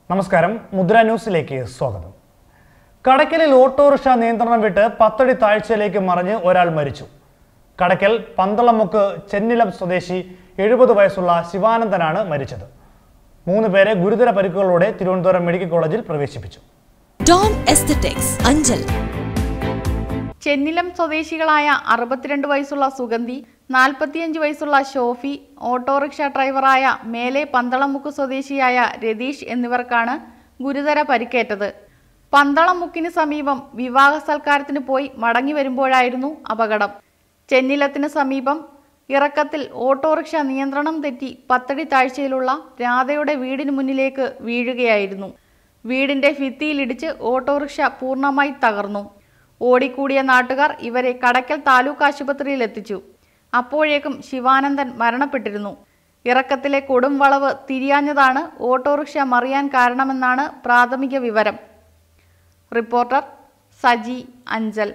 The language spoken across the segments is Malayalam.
നമസ്കാരം മുദ്ര ന്യൂസിലേക്ക് സ്വാഗതം കടയ്ക്കലിൽ ഓട്ടോറിക്ഷ നിയന്ത്രണം വിട്ട് പത്തടി താഴ്ചയിലേക്ക് മറിഞ്ഞ് ഒരാൾ മരിച്ചു കടയ്ക്കൽ പന്തളമുക്ക് ചെന്നിലം സ്വദേശി എഴുപത് വയസ്സുള്ള ശിവാനന്ദനാണ് മരിച്ചത് മൂന്ന് പേരെ ഗുരുതര പരിക്കുകളോടെ തിരുവനന്തപുരം മെഡിക്കൽ കോളേജിൽ പ്രവേശിപ്പിച്ചു ഡോം എസ്തറ്റിക്സ് അഞ്ചൽ ചെന്നിലം സ്വദേശികളായ അറുപത്തിരണ്ട് വയസ്സുള്ള സുഗന്ധി നാൽപ്പത്തിയഞ്ച് വയസ്സുള്ള ഷോഫി ഓട്ടോറിക്ഷ ഡ്രൈവറായ മേലെ പന്തളമുക്ക് സ്വദേശിയായ രതീഷ് എന്നിവർക്കാണ് ഗുരുതര പരിക്കേറ്റത് പന്തളമുക്കിന് സമീപം വിവാഹ സൽക്കാരത്തിന് പോയി മടങ്ങി വരുമ്പോഴായിരുന്നു അപകടം ചെന്നിലത്തിന് സമീപം ഇറക്കത്തിൽ ഓട്ടോറിക്ഷ നിയന്ത്രണം തെറ്റി പത്തടി താഴ്ചയിലുള്ള രാധയുടെ വീടിന് മുന്നിലേക്ക് വീഴുകയായിരുന്നു വീടിന്റെ ഭിത്തിയിലിടിച്ച് ഓട്ടോറിക്ഷ പൂർണ്ണമായി തകർന്നു ഓടിക്കൂടിയ നാട്ടുകാർ ഇവരെ കടയ്ക്കൽ താലൂക്ക് ആശുപത്രിയിൽ എത്തിച്ചു അപ്പോഴേക്കും ശിവാനന്ദൻ മരണപ്പെട്ടിരുന്നു ഇറക്കത്തിലെ കൊടും വളവ് തിരിയാഞ്ഞതാണ് ഓട്ടോറിക്ഷ മറിയാൻ കാരണമെന്നാണ് പ്രാഥമിക വിവരം റിപ്പോർട്ടർ സജി അഞ്ചൽ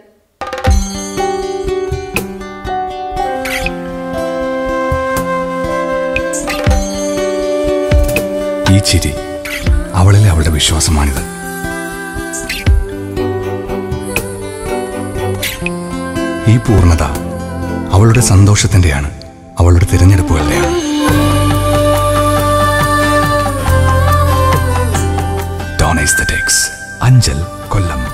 ഈ ചിരി അവളിലെ അവളുടെ വിശ്വാസമാണിത് ഈ പൂർണ്ണത അവളുടെ സന്തോഷത്തിന്റെയാണ് അവളുടെ തിരഞ്ഞെടുപ്പുകളുടെയാണ് ഡോൺ എസ്തറ്റിക്സ് അഞ്ചൽ കൊല്ലം